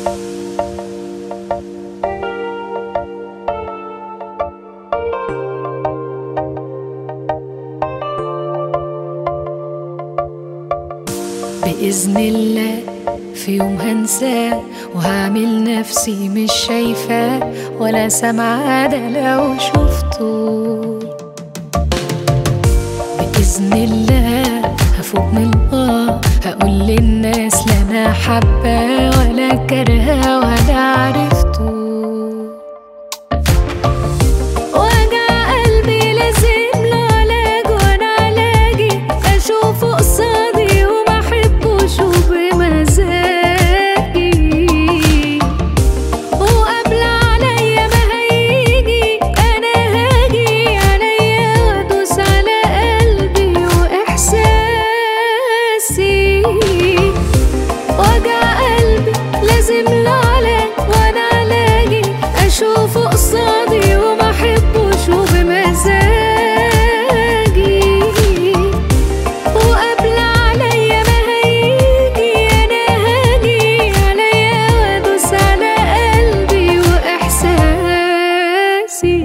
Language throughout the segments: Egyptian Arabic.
بإذن الله في يوم هنساه وهعمل نفسي مش شايفاه ولا سامعاه ده لو شفته بإذن الله هفوق من الآه هقول للناس لا أنا حباه ولا كارهاه ولا عرفته وجع قلبي لازم له علاج وانا علاجي اشوفه قصادي وما احبوش وبمزاجي وقبل عليا ما هيجي انا هاجي عليا وادوس على قلبي واحساسي وجع قلبي لازم له علاج وانا علاجي اشوفه قصادي وما احبوش وبمزاجي وقبل عليا ما هيجي انا هاجي عليا وادوس على قلبي واحساسي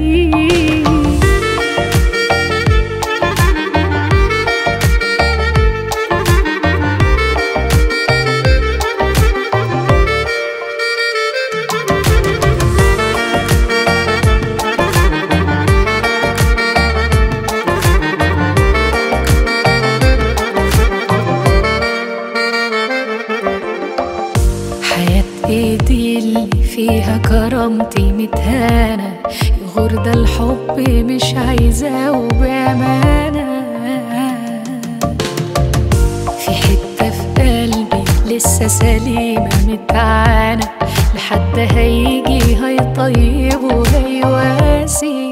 حياة ايدي اللي فيها كرامتي متهانة يغور ده الحب مش عايزاه وبأمانة في حتة في قلبي لسه سليمة متعانة لحد هيجي هيطيب وهيواسي